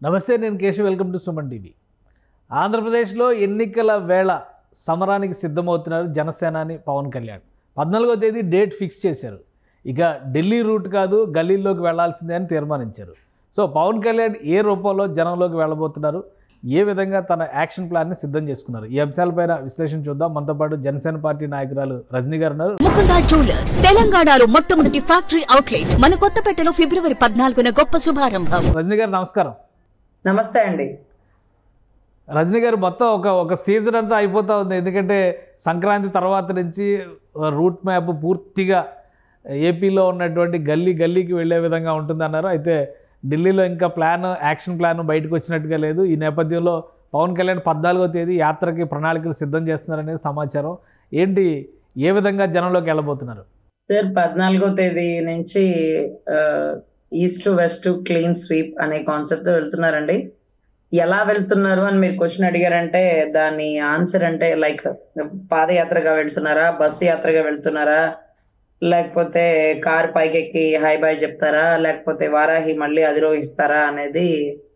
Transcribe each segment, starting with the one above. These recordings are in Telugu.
నమస్తే నేను Keshav welcome to Suman TV ఆంధ్రప్రదేశ్లో ఎన్నికల వేళ సమరానికి సిద్ధమవుతున్నారు జనసేనాని పవన్ కళ్యాణ్ పద్నాలుగో తేదీ డేట్ ఫిక్స్ చేశారు ఇక ఢిల్లీ రూట్ కాదు గల్లీలోకి వెళ్లాల్సిందే అని తీర్మానించారు సో పవన్ కళ్యాణ్ ఏ రూపంలో జనంలోకి వెళ్ళబోతున్నారు ఏ విధంగా తన యాక్షన్ ప్లాన్ని సిద్ధం చేసుకున్నారు ఈ అంశాలపైన విశ్లేషణ చూద్దాం మనతో పాటు జనసేన పార్టీ నాయకురాలు రజనీ గారు ఉన్నారు ముకుందా జ్యువెలర్స్ తెలంగాణలో మొట్టమొదటి ఫ్యాక్టరీ అవుట్లెట్ మన కొత్తపేటలో ఫిబ్రవరి పద్నాలుగున గొప్ప శుభారంభం రజనీ గారు నమస్కారం నమస్తే అండి రజనీ గారు మొత్తం ఒక ఒక సీజన్ అంతా అయిపోతా ఉంది ఎందుకంటే సంక్రాంతి తర్వాత నుంచి రూట్ మ్యాప్ పూర్తిగా ఏపీలో ఉన్నటువంటి గల్లీ గల్లీకి వెళ్ళే విధంగా ఉంటుందన్నారు అయితే ఢిల్లీలో ఇంకా ప్లాన్ యాక్షన్ ప్లాన్ బయటకు వచ్చినట్టుగా లేదు ఈ నేపథ్యంలో పవన్ కళ్యాణ్ పద్నాలుగో తేదీ యాత్రకి ప్రణాళికలు సిద్ధం చేస్తున్నారనేది సమాచారం ఏంటి ఏ విధంగా జనంలోకి వెళ్ళబోతున్నారు సార్ పద్నాలుగో తేదీ నుంచి ఈస్ట్ వెస్ట్ క్లీన్ స్వీప్ అనే కాన్సెప్ట్ తో వెళ్తున్నారండి ఎలా వెళ్తున్నారు అని మీరు క్వశ్చన్ అడిగారంటే దాని ఆన్సర్ అంటే లైక్ పాదయాత్రగా వెళ్తున్నారా బస్సు యాత్రగా వెళ్తున్నారా లేకపోతే కార్ పైకెక్కి హై బాయ్ చెప్తారా లేకపోతే వారాహి మళ్ళీ అధిరోహిస్తారా అనేది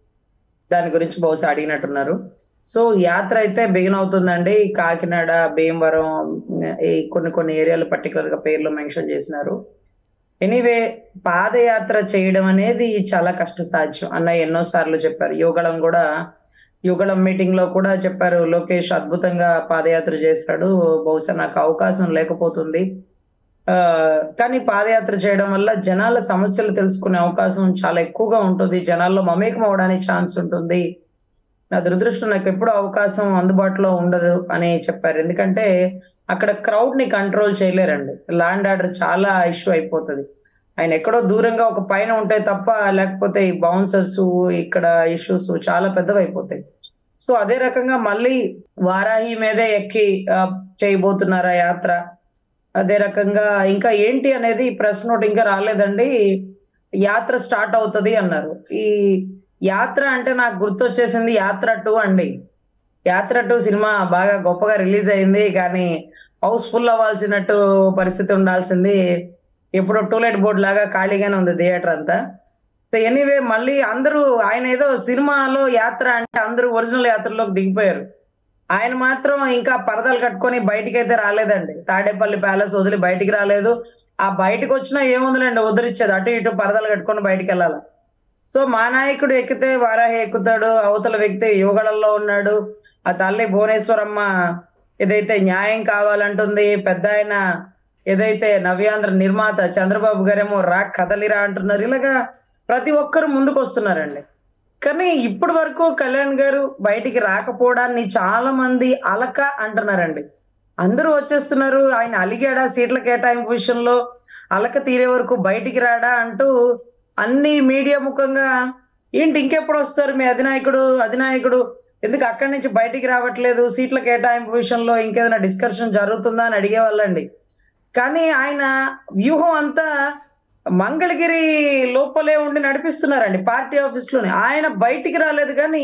దాని గురించి బహుశా అడిగినట్టున్నారు సో యాత్ర అయితే బిగిన్ అవుతుందండి కాకినాడ భీమవరం ఈ కొన్ని కొన్ని ఏరియాలు పర్టికులర్ గా పేర్లు మెన్షన్ చేసినారు ఎనీవే పాదయాత్ర చేయడం అనేది చాలా కష్ట సాధ్యం అన్న ఎన్నో సార్లు చెప్పారు యుగళం కూడా యుగళం మీటింగ్ లో కూడా చెప్పారు లోకేష్ అద్భుతంగా పాదయాత్ర చేస్తాడు బహుశా నాకు అవకాశం లేకపోతుంది ఆ కానీ పాదయాత్ర చేయడం వల్ల జనాల సమస్యలు తెలుసుకునే అవకాశం చాలా ఎక్కువగా ఉంటుంది జనాల్లో మమేకం అవడానికి ఛాన్స్ ఉంటుంది నా దురదృష్టం నాకు ఎప్పుడు అవకాశం అందుబాటులో ఉండదు అని చెప్పారు ఎందుకంటే అక్కడ క్రౌడ్ ని కంట్రోల్ చేయలేరండి ల్యాండ్ ఆర్డర్ చాలా ఇష్యూ అయిపోతుంది ఆయన ఎక్కడో దూరంగా ఒక పైన ఉంటే తప్ప లేకపోతే ఈ బౌన్సర్స్ ఇక్కడ ఇష్యూస్ చాలా పెద్దవి అయిపోతాయి సో అదే రకంగా మళ్ళీ వారాహి మీదే ఎక్కి ఆ, చేయబోతున్నారా యాత్ర అదే రకంగా ఇంకా ఏంటి అనేది ప్రెస్ నోట్ ఇంకా రాలేదండి యాత్ర స్టార్ట్ అవుతది అన్నారు ఈ యాత్ర అంటే నాకు గుర్తొచ్చేసింది యాత్ర టూ అండి యాత్ర టూ సినిమా బాగా గొప్పగా రిలీజ్ అయింది కానీ హౌస్ఫుల్ అవ్వాల్సినట్టు పరిస్థితి ఉండాల్సింది ఇప్పుడు టూలెట్ బోర్డ్ లాగా ఖాళీగానే ఉంది థియేటర్ అంతా సో ఎనీవే మళ్ళీ అందరూ ఆయన ఏదో సినిమాలో యాత్ర అంటే అందరూ ఒరిజినల్ యాత్రలోకి దిగిపోయారు ఆయన మాత్రం ఇంకా పరదలు కట్టుకొని బయటికి అయితే రాలేదండి తాడేపల్లి ప్యాలెస్ వదిలి బయటికి రాలేదు ఆ బయటకు వచ్చినా ఏముందిలేండి ఉదరిచ్చేది అటు ఇటు పరదలు కట్టుకొని బయటికి వెళ్ళాలి సో మా నాయకుడు ఎక్కితే వారాహి ఎక్కుతాడు అవతల వ్యక్తి యువగళంలో ఉన్నాడు ఆ తల్లి భువనేశ్వరమ్మ ఏదైతే న్యాయం కావాలంటుంది పెద్ద ఆయన ఏదైతే నవ్యాంధ్ర నిర్మాత చంద్రబాబు గారేమో రా కదలిరా అంటున్నారు ఇలాగా ప్రతి ఒక్కరు ముందుకు వస్తున్నారండి కానీ ఇప్పటి వరకు కళ్యాణ్ గారు బయటికి రాకపోవడాన్ని చాలా మంది అలక అంటున్నారండి అందరూ వచ్చేస్తున్నారు ఆయన అలిగాడా సీట్ల కేటాయింపు విషయంలో అలక తీరే వరకు బయటికి రాడా అంటూ అన్ని మీడియా ముఖంగా ఏంటి ఇంకెప్పుడు వస్తారు మీ అధినాయకుడు అధినాయకుడు ఎందుకు అక్కడి నుంచి బయటికి రావట్లేదు సీట్ల కేటాయింపు విషయంలో ఇంకేదైనా డిస్కషన్ జరుగుతుందా అని అడిగేవాళ్ళండి కానీ ఆయన వ్యూహం అంతా మంగళగిరి లోపలే ఉండి నడిపిస్తున్నారండి పార్టీ ఆఫీస్ లోనే ఆయన బయటికి రాలేదు కానీ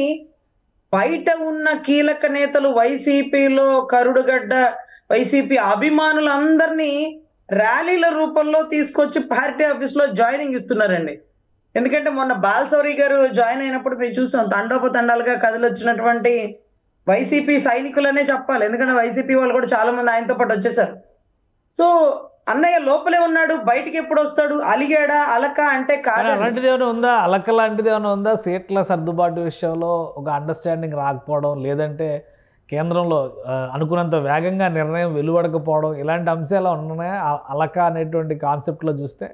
బయట ఉన్న కీలక నేతలు వైసీపీలో కరుడుగడ్డ వైసీపీ అభిమానులందరినీ ర్యాలీల రూపంలో తీసుకొచ్చి పార్టీ ఆఫీస్ లో జాయినింగ్ ఇస్తున్నారండి ఎందుకంటే మొన్న బాలసౌరి గారు జాయిన్ అయినప్పుడు మేము చూసాం తండోపతండాలుగా కదిలొచ్చినటువంటి వైసీపీ సైనికులనే చెప్పాలి ఎందుకంటే వైసీపీ వాళ్ళు కూడా చాలా మంది ఆయనతో పాటు వచ్చేసారు సో అన్నయ్య లోపలే ఉన్నాడు బయటికి ఎప్పుడు వస్తాడు అలిగాడా అలక అంటే కానీ కాదు అలాంటిది ఏమైనా ఉందా అలక లాంటిది ఏమైనా ఉందా సీట్ల సర్దుబాటు విషయంలో ఒక అండర్స్టాండింగ్ రాకపోవడం లేదంటే కేంద్రంలో ఆ, అనుకున్నంత వేగంగా నిర్ణయం వెలువడకపోవడం ఇలాంటి అంశాలు ఉన్నాయా ఆ అలక అనేటువంటి కాన్సెప్ట్లో చూస్తే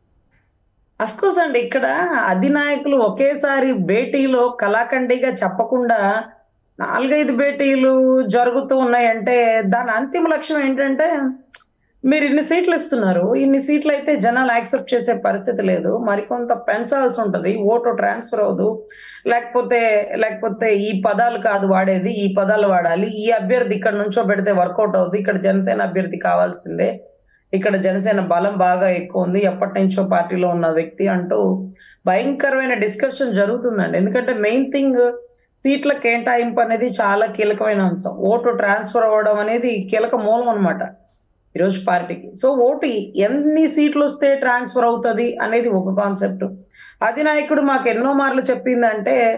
అఫ్ కోర్స్ అండి ఇక్కడ అధినాయకులు ఒకేసారి భేటీలో కళాఖండిగా చెప్పకుండా నాలుగైదు భేటీలు జరుగుతూ ఉన్నాయంటే దాని అంతిమ లక్ష్యం ఏంటంటే మీరు ఇన్ని సీట్లు ఇస్తున్నారు ఇన్ని సీట్లు అయితే జనాలు యాక్సెప్ట్ చేసే పరిస్థితి లేదు మరికొంత పెంచాల్సి ఉంటది ఓటు ట్రాన్స్ఫర్ అవ్వదు లేకపోతే లేకపోతే ఈ పదాలు కాదు వాడేది ఈ పదాలు వాడాలి ఈ అభ్యర్థి ఇక్కడ నుంచో పెడితే వర్కౌట్ అవుతుంది ఇక్కడ జనసేన అభ్యర్థి కావాల్సిందే ఇక్కడ జనసేన బలం బాగా ఎక్కువ ఉంది ఎప్పటి నుంచో పార్టీలో ఉన్న వ్యక్తి అంటూ భయంకరమైన డిస్కషన్ జరుగుతుందండి ఎందుకంటే మెయిన్ థింగ్ సీట్ల కేటాయింపు అనేది చాలా కీలకమైన అంశం ఓటు ట్రాన్స్ఫర్ అవ్వడం అనేది కీలక మూలం అన్నమాట ఈరోజు పార్టీకి సో ఓటు ఎన్ని సీట్లు వస్తే ట్రాన్స్ఫర్ అవుతుంది అనేది ఒక కాన్సెప్ట్ అధినాయకుడు మాకు ఎన్నో మార్లు చెప్పిందంటే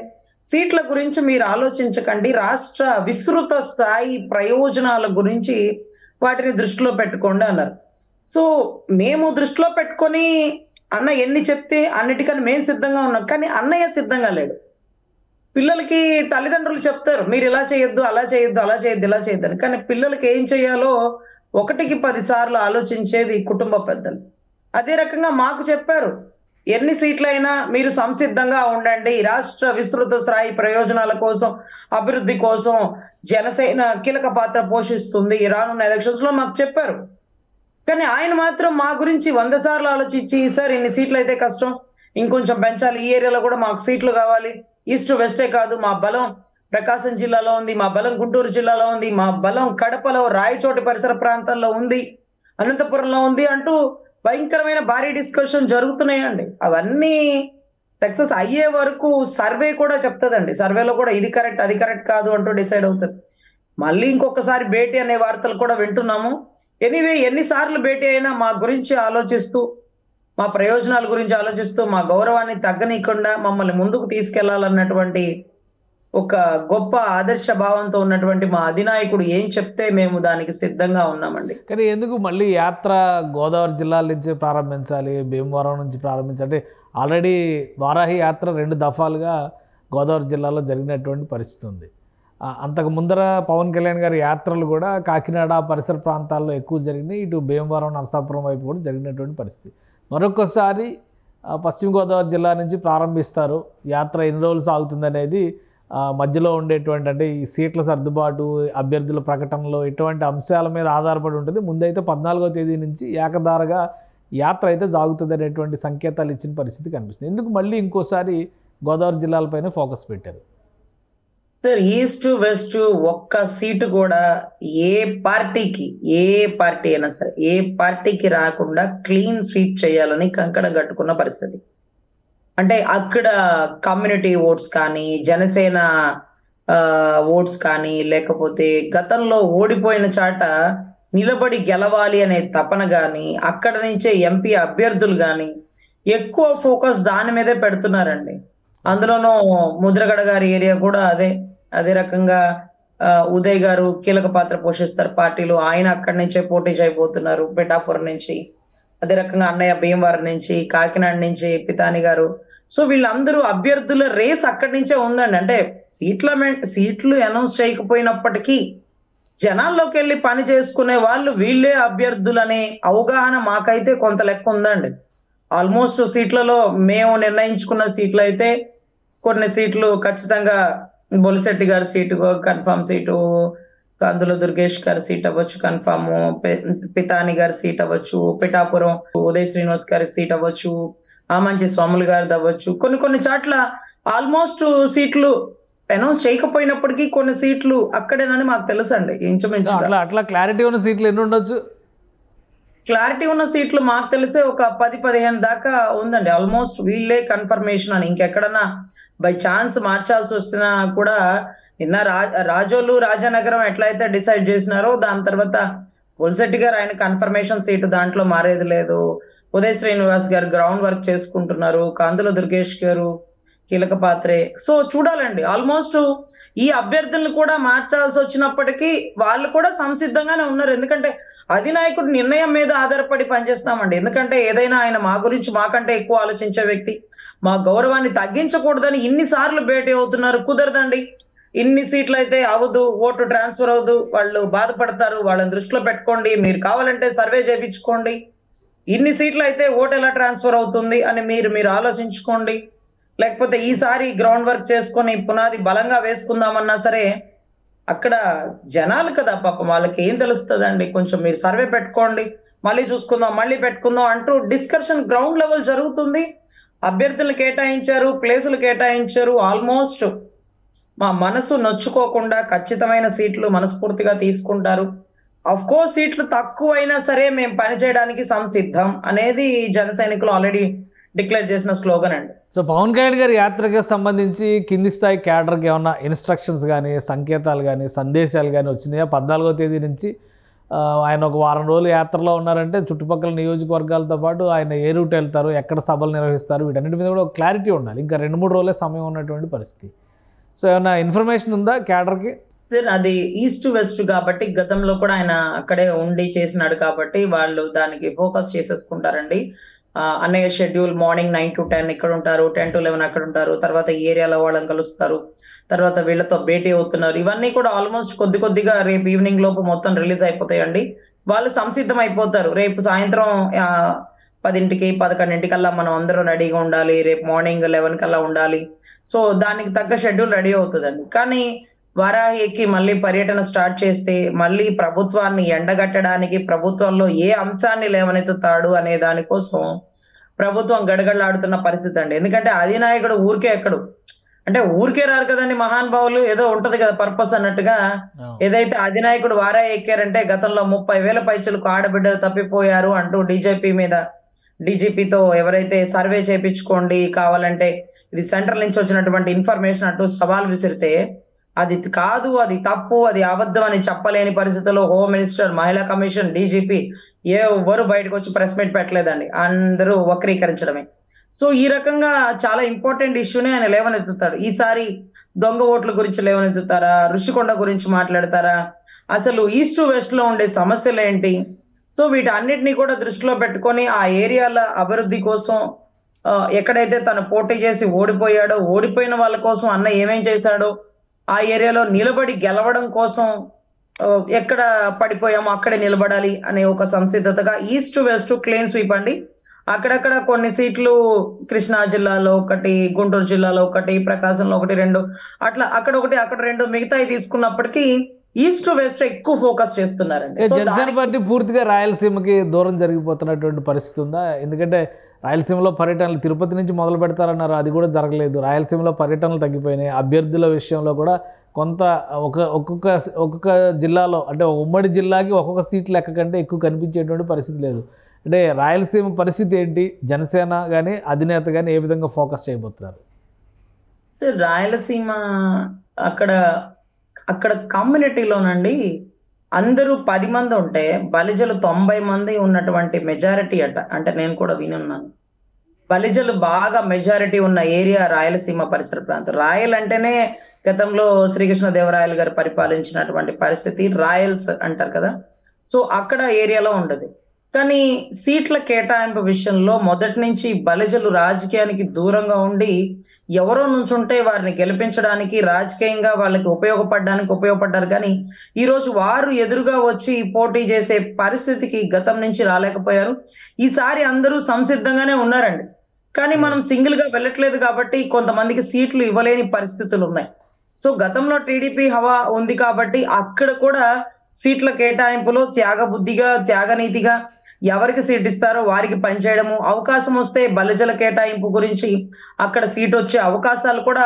సీట్ల గురించి మీరు ఆలోచించకండి రాష్ట్ర విస్తృత స్థాయి ప్రయోజనాల గురించి వాటిని దృష్టిలో పెట్టుకోండి అన్నారు సో మేము దృష్టిలో పెట్టుకొని అన్న ఎన్ని చెప్తే అన్నిటికన్నా మేము సిద్ధంగా ఉన్నాం కానీ అన్నయ్య సిద్ధంగా లేడు పిల్లలకి తల్లిదండ్రులు చెప్తారు మీరు ఇలా చేయొద్దు అలా చేయొద్దు అలా చేయొద్దు ఇలా చేయొద్దు అని కానీ పిల్లలకి ఏం చేయాలో ఒకటికి పది సార్లు ఆలోచించేది కుటుంబ పెద్దలు అదే రకంగా మాకు చెప్పారు ఎన్ని సీట్లైనా మీరు సంసిద్ధంగా ఉండండి రాష్ట్ర విస్తృత స్థాయి ప్రయోజనాల కోసం అభివృద్ధి కోసం జనసేన కీలక పాత్ర పోషిస్తుంది రానున్న ఎలక్షన్స్ లో మాకు చెప్పారు కానీ ఆయన మాత్రం మా గురించి వంద సార్లు ఆలోచించి సార్ ఇన్ని సీట్లు అయితే కష్టం ఇంకొంచెం పెంచాలి ఈ ఏరియాలో కూడా మాకు సీట్లు కావాలి ఈస్ట్ వెస్టే కాదు మా బలం ప్రకాశం జిల్లాలో ఉంది మా బలం గుంటూరు జిల్లాలో ఉంది మా బలం కడపలో రాయచోటి పరిసర ప్రాంతాల్లో ఉంది అనంతపురంలో ఉంది అంటూ భయంకరమైన భారీ డిస్కషన్ జరుగుతున్నాయండి అవన్నీ సక్సెస్ అయ్యే వరకు సర్వే కూడా చెప్తుందండి సర్వేలో కూడా ఇది కరెక్ట్ అది కరెక్ట్ కాదు అంటూ డిసైడ్ అవుతుంది మళ్ళీ ఇంకొకసారి భేటీ అనే వార్తలు కూడా వింటున్నాము ఎనీవే ఎన్నిసార్లు భేటీ అయినా మా గురించి ఆలోచిస్తూ మా ప్రయోజనాల గురించి ఆలోచిస్తూ మా గౌరవాన్ని తగ్గనీయకుండా మమ్మల్ని ముందుకు తీసుకెళ్లాలన్నటువంటి ఒక గొప్ప ఆదర్శ భావంతో ఉన్నటువంటి మా అధినాయకుడు ఏం చెప్తే మేము దానికి సిద్ధంగా ఉన్నామండి కానీ ఎందుకు మళ్ళీ యాత్ర గోదావరి జిల్లాల నుంచి ప్రారంభించాలి భీమవరం నుంచి ప్రారంభించాలి అంటే ఆల్రెడీ వారాహి యాత్ర రెండు దఫాలుగా గోదావరి జిల్లాలో జరిగినటువంటి పరిస్థితి ఉంది ఆ, అంతకు ముందర పవన్ కళ్యాణ్ గారి యాత్రలు కూడా కాకినాడ పరిసర ప్రాంతాల్లో ఎక్కువ జరిగినాయి ఇటు భీమవరం నరసాపురం వైపు కూడా జరిగినటువంటి పరిస్థితి మరొకసారి ఆ, పశ్చిమ గోదావరి జిల్లా నుంచి ప్రారంభిస్తారు యాత్ర ఎన్ని రోజులు సాగుతుంది అనేది ఆ, మధ్యలో ఉండేటువంటి అంటే ఈ సీట్ల సర్దుబాటు అభ్యర్థుల ప్రకటనలో ఇటువంటి అంశాల మీద ఆధారపడి ఉంటుంది ముందైతే పద్నాలుగో తేదీ నుంచి ఏకదారగా యాత్ర అయితే సాగుతుంది అనేటువంటి సంకేతాలు ఇచ్చిన పరిస్థితి కనిపిస్తుంది ఎందుకు మళ్ళీ ఇంకోసారి గోదావరి జిల్లాలపైనే ఫోకస్ పెట్టారు సార్ ఈస్ట్ వెస్ట్ ఒక్క సీటు కూడా ఏ పార్టీకి ఏ పార్టీ అయినా సరే ఏ పార్టీకి రాకుండా క్లీన్ స్వీప్ చేయాలని కంకణ కట్టుకున్న పరిస్థితి అంటే అక్కడ కమ్యూనిటీ ఓట్స్ కానీ జనసేన ఓట్స్ కానీ లేకపోతే గతంలో ఓడిపోయిన చాట నిలబడి గెలవాలి అనే తపన గాని అక్కడ నుంచే ఎంపీ అభ్యర్థులు గాని ఎక్కువ ఫోకస్ దాని మీదే పెడుతున్నారండి అందులోనూ ముద్రగడ గారి ఏరియా కూడా అదే అదే రకంగా ఆ, ఉదయ్ గారు కీలక పాత్ర పోషిస్తారు పార్టీలో ఆయన అక్కడి నుంచే పోటీ చేయబోతున్నారు పిఠాపురం నుంచి అదే రకంగా అన్నయ్య భీమవరం నుంచి కాకినాడ నుంచి పితాని గారు సో వీళ్ళందరూ అభ్యర్థుల రేస్ అక్కడి నుంచే ఉందండి అంటే సీట్ల మె- సీట్లు అనౌన్స్ చేయకపోయినప్పటికీ జనాల్లోకి వెళ్ళి పని చేసుకునే వాళ్ళు వీళ్ళే అభ్యర్థులనే అవగాహన మాకైతే కొంత లెక్క ఉందండి ఆల్మోస్ట్ సీట్లలో మేము నిర్ణయించుకున్న సీట్లు అయితే కొన్ని సీట్లు ఖచ్చితంగా బొలిశెట్టి గారి seat confirm seat Kandula Durgesh గారి సీట్ అవ్వచ్చు కన్ఫామ్ పితాని గారి సీట్ అవ్వచ్చు పిఠాపురం ఉదయ్ శ్రీనివాస్ గారి సీట్ అవ్వచ్చు ఆమంచి స్వాములు గారిది అవ్వచ్చు కొన్ని కొన్ని చోట్ల ఆల్మోస్ట్ సీట్లు అనౌన్స్ చేయకపోయినప్పటికీ కొన్ని సీట్లు అక్కడేనని మాకు తెలుసు అండి ఇంచుమించుగా అట్లా అట్లా క్లారిటీ ఉన్న సీట్లు ఎన్ని ఉండొచ్చు క్లారిటీ ఉన్న సీట్లు మాకు తెలిసే ఒక పది పదిహేను దాకా ఉందండి ఆల్మోస్ట్ వీళ్ళే కన్ఫర్మేషన్ అని ఇంకెక్కడన్నా బై ఛాన్స్ మార్చాల్సి వచ్చినా కూడా నిన్న రా రాజోలు రాజానగరం ఎట్లయితే డిసైడ్ చేసినారో దాని తర్వాత బొల్శెట్టి గారు ఆయన కన్ఫర్మేషన్ సీటు దాంట్లో మారేది లేదు ఉదయ్ శ్రీనివాస్ గారు గ్రౌండ్ వర్క్ చేసుకుంటున్నారు కాంతుల దుర్గేష్ గారు కీలక పాత్రే సో చూడాలండి ఆల్మోస్ట్ ఈ అభ్యర్థులను కూడా మార్చాల్సి వచ్చినప్పటికీ వాళ్ళు కూడా సంసిద్ధంగానే ఉన్నారు ఎందుకంటే అధినాయకుడు నిర్ణయం మీద ఆధారపడి పనిచేస్తామండి ఎందుకంటే ఏదైనా ఆయన మా గురించి మాకంటే ఎక్కువ ఆలోచించే వ్యక్తి మా గౌరవాన్ని తగ్గించకూడదని ఇన్నిసార్లు భేటీ అవుతున్నారు కుదరదండి ఇన్ని సీట్లు అయితే అవదు ఓటు ట్రాన్స్ఫర్ అవ్వదు వాళ్ళు బాధపడతారు వాళ్ళని దృష్టిలో పెట్టుకోండి మీరు కావాలంటే సర్వే చేయించుకోండి ఇన్ని సీట్లు అయితే ఓటు ఎలా ట్రాన్స్ఫర్ అవుతుంది అని మీరు మీరు ఆలోచించుకోండి లేకపోతే ఈసారి గ్రౌండ్ వర్క్ చేసుకొని పునాది బలంగా వేసుకుందామన్నా సరే అక్కడ జనాలు కదా పాపం వాళ్ళకి ఏం తెలుస్తుందండి కొంచెం మీరు సర్వే పెట్టుకోండి మళ్ళీ చూసుకుందాం మళ్ళీ పెట్టుకుందాం అంటూ డిస్కషన్ గ్రౌండ్ లెవెల్ జరుగుతుంది అభ్యర్థులు కేటాయించారు ప్లేసులు కేటాయించారు ఆల్మోస్ట్ మా మనసు నొచ్చుకోకుండా ఖచ్చితమైన సీట్లు మనస్ఫూర్తిగా తీసుకుంటారు అఫ్ కోర్స్ సీట్లు తక్కువైనా సరే మేము పనిచేయడానికి సంసిద్ధం అనేది జన సైనికులు ఆల్రెడీ డిక్లేర్ చేసిన స్లోగన్ అండి సో పవన్ కళ్యాణ్ గారి యాత్రకి సంబంధించి కింది స్థాయి క్యాడర్కి ఏమన్నా ఇన్స్ట్రక్షన్స్ కానీ సంకేతాలు కానీ సందేశాలు కానీ వచ్చినాయా పద్నాలుగో తేదీ నుంచి ఆ, ఆయన ఒక వారం రోజులు యాత్రలో ఉన్నారంటే చుట్టుపక్కల నియోజకవర్గాలతో పాటు ఆయన ఏ రూట్ వెళ్తారు ఎక్కడ సభలు నిర్వహిస్తారు వీటన్నిటి మీద కూడా ఒక క్లారిటీ ఉండాలి ఇంకా రెండు మూడు రోజులే సమయం ఉన్నటువంటి పరిస్థితి సో ఏమైనా ఇన్ఫర్మేషన్ ఉందా క్యాడర్కి సార్ అది ఈస్ట్ వెస్ట్ కాబట్టి గతంలో కూడా ఆయన అక్కడే ఉండి చేసినాడు కాబట్టి వాళ్ళు దానికి ఫోకస్ చేసేసుకుంటారండి ఆ, అన్నయ్య schedule morning nine to ten ఇక్కడ ఉంటారు టెన్ టు లెవెన్ అక్కడ ఉంటారు తర్వాత ఈ ఏరియాలో వాళ్ళని కలుస్తారు తర్వాత వీళ్ళతో భేటీ అవుతున్నారు ఇవన్నీ కూడా ఆల్మోస్ట్ కొద్ది కొద్దిగా రేపు ఈవినింగ్ లోపు మొత్తం రిలీజ్ అయిపోతాయండి వాళ్ళు సంసిద్ధం అయిపోతారు రేపు సాయంత్రం ఆ, పదింటికి పదకొండింటికల్లా మనం అందరం రెడీగా ఉండాలి రేపు మార్నింగ్ లెవెన్ కల్లా ఉండాలి సో దానికి తగ్గ షెడ్యూల్ రెడీ అవుతుందండి కానీ వారాహి ఎక్కి మళ్ళీ పర్యటన స్టార్ట్ చేస్తే మళ్ళీ ప్రభుత్వాన్ని ఎండగట్టడానికి ప్రభుత్వంలో ఏ అంశాన్ని లేవనెత్తుతాడు అనే దానికోసం ప్రభుత్వం గడగడలాడుతున్న పరిస్థితి అండి ఎందుకంటే అధినాయకుడు ఊరికే ఎక్కడు అంటే ఊరికే రారు కదండి మహానుభావులు ఏదో ఉంటది కదా పర్పస్ అన్నట్టుగా ఏదైతే అధినాయకుడు వారా ఎక్కారంటే గతంలో ముప్పై వేల పైచులకు ఆడబిడ్డలు తప్పిపోయారు అంటూ డీజీపీ మీద డీజీపీతో ఎవరైతే సర్వే చేపించుకోండి కావాలంటే ఇది సెంట్రల్ నుంచి వచ్చినటువంటి ఇన్ఫర్మేషన్ అంటూ సవాల్ విసిరితే అది కాదు అది తప్పు అది అబద్ధం అని చెప్పలేని పరిస్థితుల్లో హోమ్ మినిస్టర్ మహిళా కమిషన్ డీజీపీ ఎవరు బయటకు వచ్చి ప్రెస్ మీట్ పెట్టలేదండి అందరూ వక్రీకరించడమే సో ఈ రకంగా చాలా ఇంపార్టెంట్ ఇష్యూనే ఆయన లేవనెత్తుతాడు ఈసారి దొంగ ఓట్ల గురించి లేవనెత్తుతారా ఋషికొండ గురించి మాట్లాడతారా అసలు ఈస్ట్ వెస్ట్ లో ఉండే సమస్యలు ఏంటి సో వీటన్నిటిని కూడా దృష్టిలో పెట్టుకొని ఆ ఏరియాల అభివృద్ధి కోసం ఆ, ఎక్కడైతే తను పోటీ చేసి ఓడిపోయాడో ఓడిపోయిన వాళ్ళ కోసం అన్న ఏమేం చేశాడో ఆ ఏరియాలో నిలబడి గెలవడం కోసం ఆ, ఎక్కడ పడిపోయామో అక్కడే నిలబడాలి అనే ఒక సంసిద్ధతగా ఈస్ట్ వెస్ట్ క్లీన్ స్వీప్ అండి అక్కడక్కడ కొన్ని సీట్లు కృష్ణా జిల్లాలో ఒకటి గుంటూరు జిల్లాలో ఒకటి ప్రకాశంలో ఒకటి రెండు అట్లా అక్కడ ఒకటి అక్కడ రెండు మిగతాయి తీసుకున్నప్పటికీ ఈస్ట్ వెస్ట్ ఎక్కువ ఫోకస్ చేస్తున్నారండి సో జనసేన దానికి- పార్టీ పూర్తిగా రాయలసీమకి దూరం జరిగిపోతున్నటువంటి పరిస్థితి ఉందా ఎందుకంటే రాయలసీమలో పర్యటనలు తిరుపతి నుంచి మొదలు పెడతారన్నారు అది కూడా జరగలేదు రాయలసీమలో పర్యటనలు తగ్గిపోయినాయి అభ్యర్థుల విషయంలో కూడా కొంత ఒక ఒక్కొక్క ఒక్కొక్క జిల్లాలో అంటే ఉమ్మడి జిల్లాకి ఒక్కొక్క సీట్ లెక్క కంటే ఎక్కువ కనిపించేటువంటి పరిస్థితి లేదు అంటే రాయలసీమ పరిస్థితి ఏంటి జనసేన కానీ అధినేత కానీ ఏ విధంగా ఫోకస్ చేయబోతున్నారు రాయలసీమ అక్కడ అక్కడ కమ్యూనిటీలోనండి అందరూ పది మంది ఉంటే బలిజలు తొంభై మంది ఉన్నటువంటి మెజారిటీ అట అంటే నేను కూడా వినున్నాను బలిజలు బాగా మెజారిటీ ఉన్న ఏరియా రాయలసీమ పరిసర ప్రాంతం రాయల్ అంటేనే గతంలో శ్రీకృష్ణదేవరాయలు గారు పరిపాలించినటువంటి పరిస్థితి రాయల్స్ అంటారు కదా సో అక్కడ ఏరియాలో ఉండదు కానీ సీట్ల కేటాయింపు విషయంలో మొదటి నుంచి బలిజలు రాజకీయానికి దూరంగా ఉండి ఎవరో నుంచుంటే వారిని గెలిపించడానికి రాజకీయంగా వాళ్ళకి ఉపయోగపడడానికి ఉపయోగపడ్డారు కానీ ఈ రోజు వారు ఎదురుగా వచ్చి పోటీ చేసే పరిస్థితికి గతం నుంచి రాలేకపోయారు ఈసారి అందరూ సంసిద్ధంగానే ఉన్నారండి కానీ మనం సింగిల్ గా వెళ్ళట్లేదు కాబట్టి కొంతమందికి సీట్లు ఇవ్వలేని పరిస్థితులు ఉన్నాయి సో గతంలో టీడీపీ హవా ఉంది కాబట్టి అక్కడ కూడా సీట్ల కేటాయింపులో త్యాగబుద్ధిగా త్యాగనీతిగా ఎవరికి సీట్ ఇస్తారో వారికి పనిచేయడము అవకాశం వస్తే బలిజల కేటాయింపు గురించి అక్కడ సీట్ వచ్చే అవకాశాలు కూడా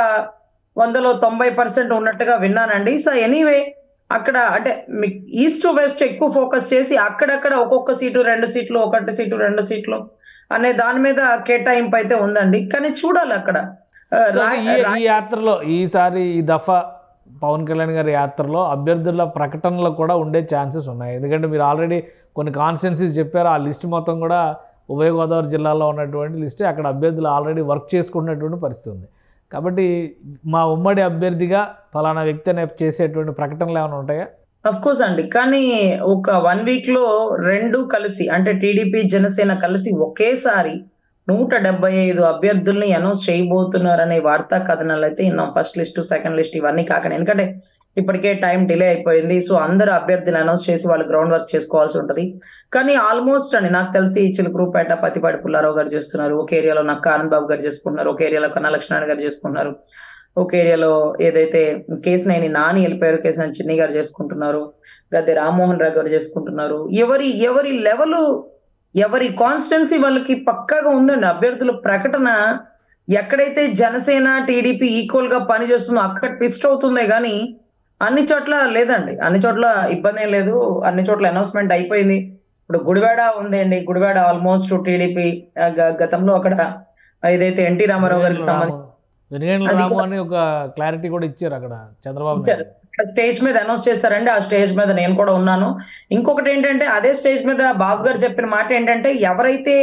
వందలో తొంభై పర్సెంట్ ఉన్నట్టుగా విన్నానండి సో ఎనీవే అక్కడ అంటే ఈస్ట్ వెస్ట్ ఎక్కువ ఫోకస్ చేసి అక్కడక్కడ ఒక్కొక్క సీటు రెండు సీట్లు ఒకటి సీటు రెండు సీట్లు అనే దాని మీద కేటాయింపు అయితే ఉందండి కానీ చూడాలి అక్కడ ఆ, సో రా- ఈ- రా- ఈ యాత్రలో ఈసారి ఈ దఫా పవన్ కళ్యాణ్ గారి యాత్రలో అభ్యర్థుల ప్రకటనలు కూడా ఉండే ఛాన్సెస్ ఉన్నాయి ఎందుకంటే మీరు ఆల్రెడీ కొన్ని కాన్స్టిట్యున్సీస్ చెప్పారు ఆ లిస్ట్ మొత్తం కూడా ఉభయ గోదావరి జిల్లాలో ఉన్నటువంటి లిస్టే అక్కడ అభ్యర్థులు ఆల్రెడీ వర్క్ చేసుకున్నటువంటి పరిస్థితి ఉంది కాబట్టి మా ఉమ్మడి అభ్యర్థిగా ఫలానా వ్యక్తి అనే చేసేటువంటి ప్రకటనలు ఏమైనా ఉంటాయా అఫ్ కోర్స్ అండి కానీ ఒక వన్ వీక్ లో రెండు కలిసి అంటే టీడీపీ జనసేన కలిసి ఒకేసారి నూట డెబ్బై ఐదు అభ్యర్థుల్ని అనౌన్స్ చేయబోతున్నారనే వార్తా కథనాలు అయితే విన్నాం ఫస్ట్ లిస్ట్ సెకండ్ లిస్ట్ ఇవన్నీ కాకుండా ఎందుకంటే ఇప్పటికే టైం డిలే అయిపోయింది సో అందరు అభ్యర్థులు అనౌన్స్ చేసి వాళ్ళు గ్రౌండ్ వర్క్ చేసుకోవాల్సి ఉంటది కానీ ఆల్మోస్ట్ అండి నాకు తెలిసి చిలుకరూపేట పతిపాటి పుల్లారావు గారు చేస్తున్నారు ఒక ఏరియాలో నక్క ఆనంద్ బాబు గారు చేసుకుంటున్నారు ఒక ఏరియాలో కన్నా లక్ష్మణ్ గారు చేసుకుంటున్నారు ఒక ఏరియాలో ఏదైతే కేసినేని నాని వెళ్ళిపోయారు కేసినేని చిన్ని గారు చేసుకుంటున్నారు గద్దె రామ్మోహన్ రావు గారు చేసుకుంటున్నారు ఎవరి ఎవరి లెవెల్ ఎవరి కాన్స్టెన్సీ వాళ్ళకి పక్కాగా ఉందండి అభ్యర్థుల ప్రకటన ఎక్కడైతే జనసేన టీడీపీ ఈక్వల్ గా పనిచేస్తుందో అక్కడ ట్విస్ట్ అవుతుందే కానీ అన్ని చోట్ల లేదండి అన్ని చోట్ల ఇబ్బంది ఏం లేదు అన్ని చోట్ల అనౌన్స్మెంట్ అయిపోయింది ఇప్పుడు గుడివాడ ఉంది అండి గుడివాడ ఆల్మోస్ట్ టీడీపీ గతంలో అక్కడ ఏదైతే ఎన్టీ రామారావు గారికి సంబంధించి వెనుగండ్ల అది రాము కూడా- అని ఒక క్లారిటీ కూడా ఇచ్చారు అక్కడ చంద్రబాబు ఇచ్చారు. నాయుడు స్టేజ్ మీద అనౌన్స్ చేశారండి ఆ స్టేజ్ మీద నేను కూడా ఉన్నాను ఇంకొకటి ఏంటంటే అదే స్టేజ్ మీద బాబు గారు చెప్పిన మాట ఏంటంటే ఎవరైతే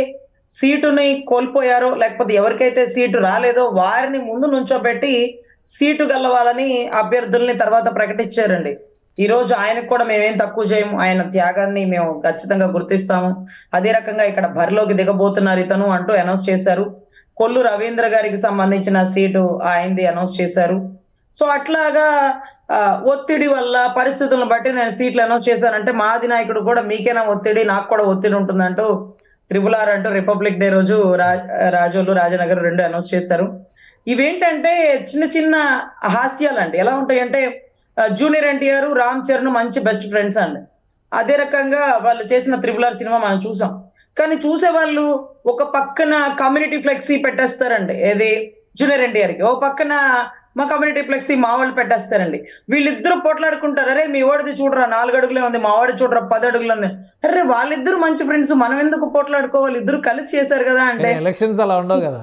సీటుని కోల్పోయారో లేకపోతే ఎవరికైతే సీటు రాలేదో వారిని ముందు నుంచోబెట్టి సీటు గెలవాలని అభ్యర్థుల్ని తర్వాత ప్రకటించారండి ఈ రోజు ఆయనకు కూడా మేమేం తక్కువ చేయము ఆయన త్యాగాన్ని మేము ఖచ్చితంగా గుర్తిస్తాము అదే రకంగా ఇక్కడ బరిలోకి దిగబోతున్నారు ఇతను అంటూ అనౌన్స్ చేశారు కొల్లు రవీంద్ర గారికి సంబంధించిన సీటు ఆయనది అనౌన్స్ చేశారు సో అట్లాగా ఆ, ఒత్తిడి వల్ల పరిస్థితులను బట్టి నేను సీట్లు అనౌన్స్ చేశానంటే మా అధినాయకుడు కూడా మీకేనా ఒత్తిడి నాకు కూడా ఒత్తిడి ఉంటుందంటూ త్రిబుల్ ఆర్ అంటూ రిపబ్లిక్ డే రోజు రా- రాజోలు రాజనగర్ రెండు అనౌన్స్ చేశారు ఇవేంటంటే చిన్న చిన్న హాస్యాలు అండి ఎలా ఉంటాయంటే ఆ, జూనియర్ ఎన్టీఆర్ రామ్ చరణ్ మంచి బెస్ట్ ఫ్రెండ్స్ అండి అదే రకంగా వాళ్ళు చేసిన త్రిబుల్ ఆర్ సినిమా మనం చూసాం కానీ చూసే వాళ్ళు ఒక పక్కన కమ్యూనిటీ ఫ్లెక్సీ పెట్టేస్తారండి ఏది జూనియర్ ఎన్టీఆర్ కి ఓ పక్కన మా కమ్యూనిటీ ఫ్లెక్సీ మా వాళ్ళు పెట్టేస్తారండి వీళ్ళిద్దరూ పోట్లాడుకుంటారు అరే మీ వాడిది చూడరా నాలుగు అడుగులే ఉంది మా వాడి చూడరా పది అడుగులు ఉంది అరే వాళ్ళిద్దరు మంచి ఫ్రెండ్స్ మనం ఎందుకు పోట్లాడుకోవాలి ఇద్దరు కలిసి చేశారు కదా అంటే ఎలక్షన్స్ అలా ఉండవు కదా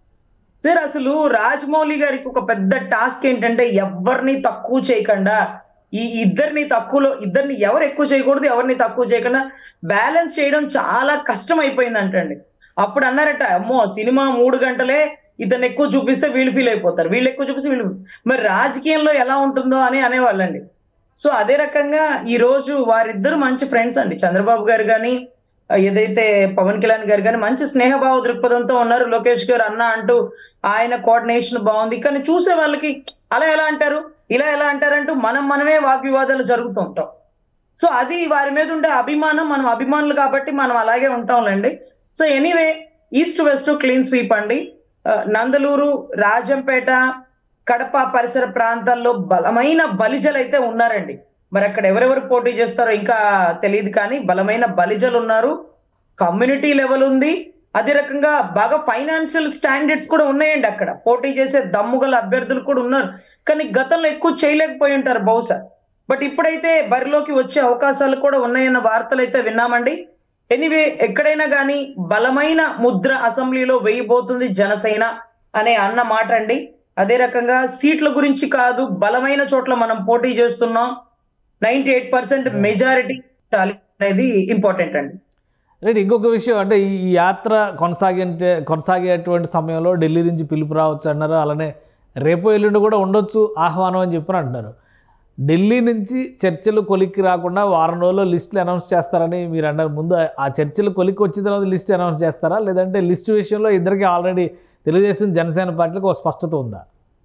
సార్ అసలు రాజమౌళి గారికి ఒక పెద్ద టాస్క్ ఏంటంటే ఎవరిని తక్కువ చేయకుండా ఈ ఇద్దరిని తక్కువలో ఇద్దరిని ఎవరు ఎక్కువ చేయకూడదు ఎవరిని తక్కువ చేయకుండా బ్యాలెన్స్ చేయడం చాలా కష్టం అయిపోయింది అంటండి అప్పుడు అన్నారట అమ్మో సినిమా మూడు గంటలే ఇతను ఎక్కువ చూపిస్తే వీళ్ళు ఫీల్ అయిపోతారు వీళ్ళు ఎక్కువ చూపిస్తే వీళ్ళు మరి రాజకీయంలో ఎలా ఉంటుందో అని అనేవాళ్ళండి సో అదే రకంగా ఈ రోజు వారిద్దరు మంచి ఫ్రెండ్స్ అండి చంద్రబాబు గారు కానీ ఏదైతే పవన్ కళ్యాణ్ గారు కానీ మంచి స్నేహభావ దృక్పథంతో ఉన్నారు లోకేష్ గారు అన్న అంటూ ఆయన కోఆర్డినేషన్ బాగుంది కానీ చూసే వాళ్ళకి అలా ఎలా అంటారు ఇలా ఎలా అంటారంటూ మనం మనమే వాగ్వివాదాలు జరుగుతూ ఉంటాం సో అది వారి మీద ఉండే అభిమానం మనం అభిమానులు కాబట్టి మనం అలాగే ఉంటాంలేండి so anyway east west clean sweep అండి ఆ, నందలూరు రాజంపేట కడప పరిసర ప్రాంతాల్లో బలమైన బలిజలు అయితే ఉన్నారండి మరి అక్కడ ఎవరెవరు పోటీ చేస్తారో ఇంకా తెలియదు కానీ బలమైన బలిజలు ఉన్నారు కమ్యూనిటీ లెవెల్ ఉంది అదే రకంగా బాగా ఫైనాన్షియల్ స్టాండర్డ్స్ కూడా ఉన్నాయండి అక్కడ పోటీ చేసే దమ్ముగల అభ్యర్థులు కూడా ఉన్నారు కానీ గతంలో ఎక్కువ చేయలేకపోయి ఉంటారు బహుశా బట్ ఇప్పుడైతే బరిలోకి వచ్చే అవకాశాలు కూడా ఉన్నాయన్న వార్తలు అయితే విన్నామండి ఎనీవే ఎక్కడైనా కానీ బలమైన ముద్ర అసెంబ్లీలో వేయబోతుంది జనసేన అనే అన్న మాట అండి అదే రకంగా సీట్ల గురించి కాదు బలమైన చోట్ల మనం పోటీ చేస్తున్నాం నైన్టీ ఎయిట్ పర్సెంట్ మెజారిటీ అనేది ఇంపార్టెంట్ అండి రైట్ ఇంకొక విషయం అంటే ఈ యాత్ర కొనసాగే కొనసాగేటువంటి సమయంలో ఢిల్లీ నుంచి పిలుపు రావచ్చు అన్నారు అలానే రేపు ఎల్లుండి కూడా ఉండొచ్చు ఆహ్వానం అని చెప్పి అంటున్నారు ఢిల్లీ నుంచి చర్చలు కొలిక్కి రాకుండా వారం రోజుల్లో లిస్టులు అనౌన్స్ చేస్తారని మీరు అన్నారు ముందు ఆ చర్చలు కొలిక్కి వచ్చిన తర్వాత లిస్ట్ అనౌన్స్ చేస్తారా లేదంటే లిస్టు విషయంలో ఇద్దరికి ఆల్రెడీ తెలుగుదేశం జనసేన పార్టీలకు ఒక స్పష్టత ఉందా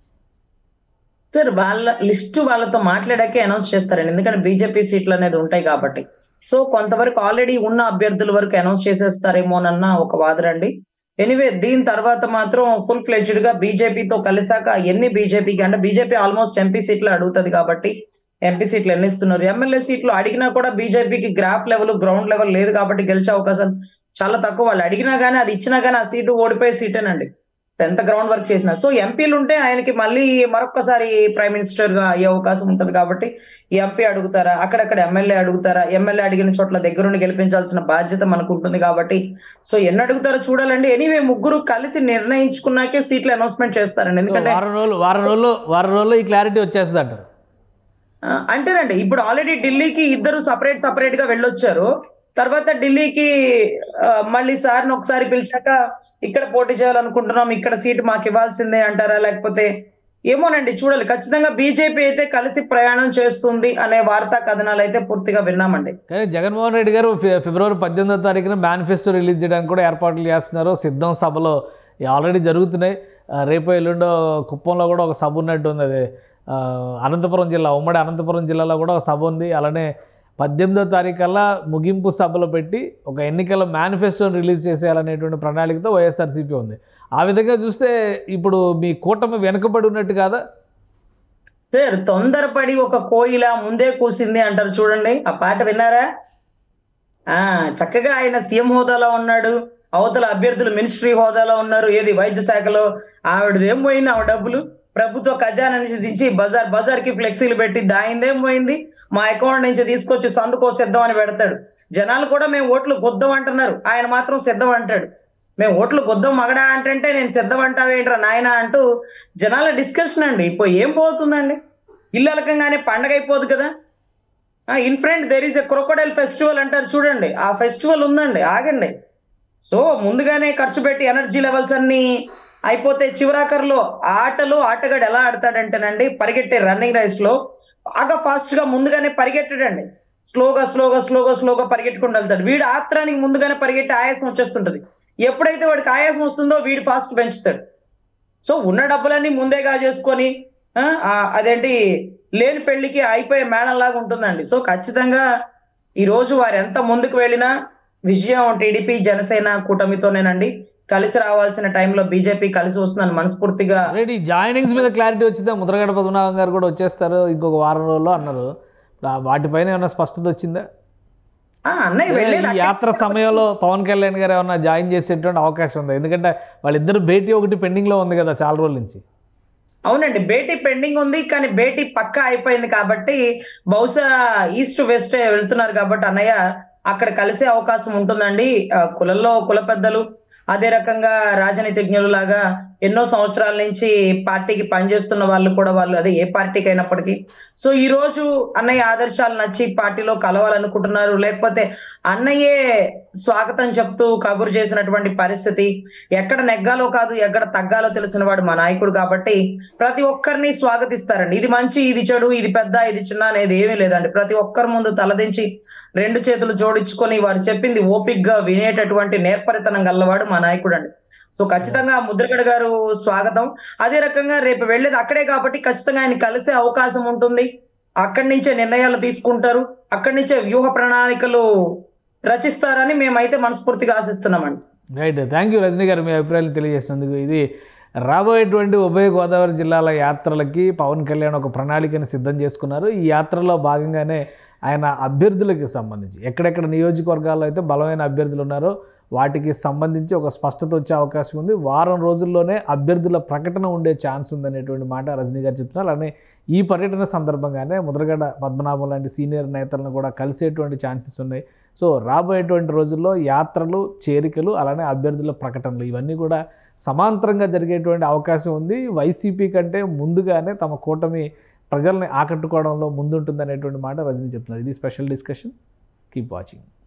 సార్ వాళ్ళ లిస్ట్ వాళ్ళతో మాట్లాడాకే అనౌన్స్ చేస్తారండి ఎందుకంటే బీజేపీ సీట్లు అనేది ఉంటాయి కాబట్టి సో కొంతవరకు ఆల్రెడీ ఉన్న అభ్యర్థుల వరకు అనౌన్స్ చేసేస్తారేమోనన్న ఒక వాదరండి ఎనీవే దీని తర్వాత మాత్రం ఫుల్ ఫ్లెడ్జ్డ్ గా బీజేపీతో కలిసాక ఎన్ని బీజేపీకి అంటే బీజేపీ ఆల్మోస్ట్ ఎంపీ సీట్లు అడుగుతుంది కాబట్టి ఎంపీ సీట్లు ఎన్ని ఇస్తున్నారు ఎమ్మెల్యే సీట్లు అడిగినా కూడా బీజేపీకి గ్రాఫ్ లెవెల్ గ్రౌండ్ లెవెల్ లేదు కాబట్టి గెలిచే అవకాశం చాలా తక్కువ వాళ్ళు అడిగినా కానీ అది ఇచ్చినా కానీ ఆ సీటు ఓడిపోయే సీటేనండి సో ఎంత గ్రౌండ్ వర్క్ చేసినా సో ఎంపీలు ఉంటే ఆయనకి మళ్ళీ మరొకసారి ప్రైమ్ మినిస్టర్ గా అయ్యే అవకాశం ఉంటది కాబట్టి ఎంపీ అడుగుతారా అక్కడక్కడ ఎమ్మెల్యే అడుగుతారా ఎమ్మెల్యే అడిగిన చోట్ల దగ్గరుండి గెలిపించాల్సిన బాధ్యత మనకు ఉంటుంది కాబట్టి సో ఎన్ని అడుగుతారో చూడాలండి ఎనీవే ముగ్గురు కలిసి నిర్ణయించుకున్నాకే సీట్లు అనౌన్స్మెంట్ చేస్తారండి సో ఎందుకంటే వారం రోజులు వారం రోజులు వారం రోజుల్లో ఈ క్లారిటీ వచ్చేస్తుంది అంటారు ఆ, అంటేనండి ఇప్పుడు ఆల్రెడీ ఢిల్లీకి ఇద్దరు సపరేట్ సపరేట్ గా వెళ్ళొచ్చారు తర్వాత ఢిల్లీకి ఆ, మళ్ళీ సార్ని ఒకసారి పిలిచాక ఇక్కడ పోటీ చేయాలనుకుంటున్నాం ఇక్కడ సీటు మాకు ఇవ్వాల్సిందే అంటారా లేకపోతే ఏమోనండి చూడాలి ఖచ్చితంగా బీజేపీ అయితే కలిసి ప్రయాణం చేస్తుంది అనే వార్తా కథనాలు అయితే పూర్తిగా విన్నామండి కానీ జగన్మోహన్ రెడ్డి గారు ఫి- ఫిబ్రవరి పద్దెనిమిదో తారీఖున మేనిఫెస్టో రిలీజ్ చేయడానికి కూడా ఏర్పాట్లు చేస్తున్నారు సిద్ధం సభలో ఆల్రెడీ జరుగుతున్నాయి ఆ, రేపు ఎల్లుండో కుప్పంలో కూడా ఒక సభ ఉన్నట్టు ఉంది అది ఆ, అనంతపురం జిల్లా ఉమ్మడి అనంతపురం జిల్లాలో కూడా ఒక సభ ఉంది అలానే పద్దెనిమిదో తారీఖు కల్లా ముగింపు సభలో పెట్టి ఒక ఎన్నికల మేనిఫెస్టోని రిలీజ్ చేసేయాలనేటువంటి ప్రణాళికతో వైఎస్ఆర్సీపీ ఉంది ఆ విధంగా చూస్తే ఇప్పుడు మీ కూటమి వెనుకబడి ఉన్నట్టు కాదా సార్ తొందరపడి ఒక కోయిల ముందే కూసింది అంటారు చూడండి ఆ పాట విన్నారా ఆ చక్కగా ఆయన సీఎం హోదాలో ఉన్నాడు అవతల అభ్యర్థులు మినిస్ట్రీ హోదాలో ఉన్నారు ఏది వైద్య శాఖలో ఆవిడది ఏం పోయింది ఆవిడ డబ్బులు ప్రభుత్వ ఖజానా నుంచి దించి బజార్ బజార్ కి ఫ్లెక్సీలు పెట్టి దాయిందేం పోయింది మా అకౌంట్ నుంచి తీసుకొచ్చి సందుకో సిద్ధం అని పెడతాడు జనాలు కూడా మేము ఓట్లు గొద్దం అంటున్నారు ఆయన మాత్రం సిద్ధం అంటాడు మేము ఓట్లు గొద్దం మగడా అంటే నేను సిద్ధం అంటావేంట్రా నాయన అంటూ జనాల డిస్కషన్ అండి ఇప్పుడు ఏం పోతుందండి ఇల్లు అలకంగానే పండగ అయిపోదు కదా in front there is a crocodile festival అంటారు చూడండి ఆ ఫెస్టివల్ ఉందండి ఆగండి సో ముందుగానే ఖర్చు పెట్టి ఎనర్జీ లెవెల్స్ అన్ని అయిపోతే చివరాఖరులో ఆటలో ఆటగాడు ఎలా ఆడతాడంటేనండి పరిగెట్టే రన్నింగ్ రేస్ లో బాగా ఫాస్ట్ గా ముందుగానే పరిగెట్టాడండి స్లోగా స్లోగా స్లోగా స్లోగా పరిగెట్టుకుంటూ వెళ్తాడు వీడు ఆత్రానికి ముందుగానే పరిగెట్టి ఆయాసం వచ్చేస్తుంటది ఎప్పుడైతే వాడికి ఆయాసం వస్తుందో వీడు ఫాస్ట్ పెంచుతాడు సో ఉన్న డబ్బులన్నీ ముందే చేసుకొని ఆ, ఆ, అదేంటి లేని పెళ్లికి అయిపోయే మేడం లాగా ఉంటుందండి సో ఖచ్చితంగా ఈ రోజు వారు ఎంత ముందుకు వెళ్ళినా విజయం టీడీపీ జనసేన కూటమితోనేనండి కలిసి రావాల్సిన టైంలో బీజేపీ కలిసి వస్తుందని మనస్ఫూర్తిగా ఆల్రెడీ జాయినింగ్స్ మీద క్లారిటీ వచ్చిందా ముద్రగడ పద్మనాభం గారు కూడా వచ్చేస్తారు ఇంకొక వారం రోజుల్లో అన్నారు ఆ వాటిపైన ఏమైనా స్పష్టత వచ్చిందా ఆ, అన్నయ్య వెళ్ళేది ఈ యాత్ర సమయంలో పవన్ కళ్యాణ్ గారు ఏమన్నా జాయిన్ చేసేటువంటి అవకాశం ఉంది ఎందుకంటే వాళ్ళిద్దరు భేటీ ఒకటి పెండింగ్ లో ఉంది కదా చాలా రోజుల నుంచి అవునండి భేటీ పెండింగ్ ఉంది కానీ భేటీ పక్కా అయిపోయింది కాబట్టి బహుశా ఈస్ట్ వెస్ట్ వెళ్తున్నారు కాబట్టి అన్నయ్య అక్కడ కలిసే అవకాశం ఉంటుందండి ఆ, కులంలో కుల పెద్దలు అదే రకంగా రాజనీతిజ్ఞులు లాగా ఎన్నో సంవత్సరాల నుంచి పార్టీకి పనిచేస్తున్న వాళ్ళు కూడా వాళ్ళు అదే ఏ పార్టీకి అయినప్పటికీ సో ఈ రోజు అన్నయ్య ఆదర్శాలు నచ్చి పార్టీలో కలవాలనుకుంటున్నారు లేకపోతే అన్నయ్యే స్వాగతం చెప్తూ కబురు చేసినటువంటి పరిస్థితి ఎక్కడ నెగ్గాలో కాదు ఎక్కడ తగ్గాలో తెలిసిన వాడు మా నాయకుడు కాబట్టి ప్రతి ఒక్కరిని స్వాగతిస్తారండి ఇది మంచి ఇది చెడు ఇది పెద్ద ఇది చిన్న అనేది ఏమీ లేదండి ప్రతి ఒక్కరి ముందు తలదించి రెండు చేతులు జోడించుకొని వారు చెప్పింది ఓపిక్ గా వినేటటువంటి నేర్పరితనం గల్లవాడు మా నాయకుడు అండి సో ఖచ్చితంగా ముద్రగడ గారు స్వాగతం అదే రకంగా రేపు వెళ్ళేది అక్కడే కాబట్టి ఖచ్చితంగా ఆయన కలిసే అవకాశం ఉంటుంది అక్కడి నుంచే నిర్ణయాలు తీసుకుంటారు అక్కడి నుంచే వ్యూహ ప్రణాళికలు రచిస్తారని మేమైతే మనస్ఫూర్తిగా ఆశిస్తున్నామండి రైట్ థ్యాంక్ యూ రజనీ గారు మీ అభిప్రాయాలు తెలియజేసినందుకు ఇది రాబోయేటువంటి ఉభయ గోదావరి జిల్లాల యాత్రలకి పవన్ కళ్యాణ్ ఒక ప్రణాళికను సిద్ధం చేసుకున్నారు ఈ యాత్రలో భాగంగానే ఆయన అభ్యర్థులకి సంబంధించి ఎక్కడెక్కడ నియోజకవర్గాల్లో అయితే బలమైన అభ్యర్థులు ఉన్నారో వాటికి సంబంధించి ఒక స్పష్టత వచ్చే అవకాశం ఉంది వారం రోజుల్లోనే అభ్యర్థుల ప్రకటన ఉండే ఛాన్స్ ఉందనేటువంటి మాట రజనీ గారు చెప్తున్నారు అలానే ఈ పర్యటన సందర్భంగానే ముద్రగడ పద్మనాభం లాంటి సీనియర్ నేతలను కూడా కలిసేటువంటి ఛాన్సెస్ ఉన్నాయి సో రాబోయేటువంటి రోజుల్లో యాత్రలు చేరికలు అలానే అభ్యర్థుల ప్రకటనలు ఇవన్నీ కూడా సమాంతరంగా జరిగేటువంటి అవకాశం ఉంది వైసీపీ కంటే ముందుగానే తమ కూటమి ప్రజల్ని ఆకట్టుకోవడంలో ముందుంటుందనేటువంటి మాట రజనీ చెప్తున్నారు ఇది స్పెషల్ డిస్కషన్ కీప్ వాచింగ్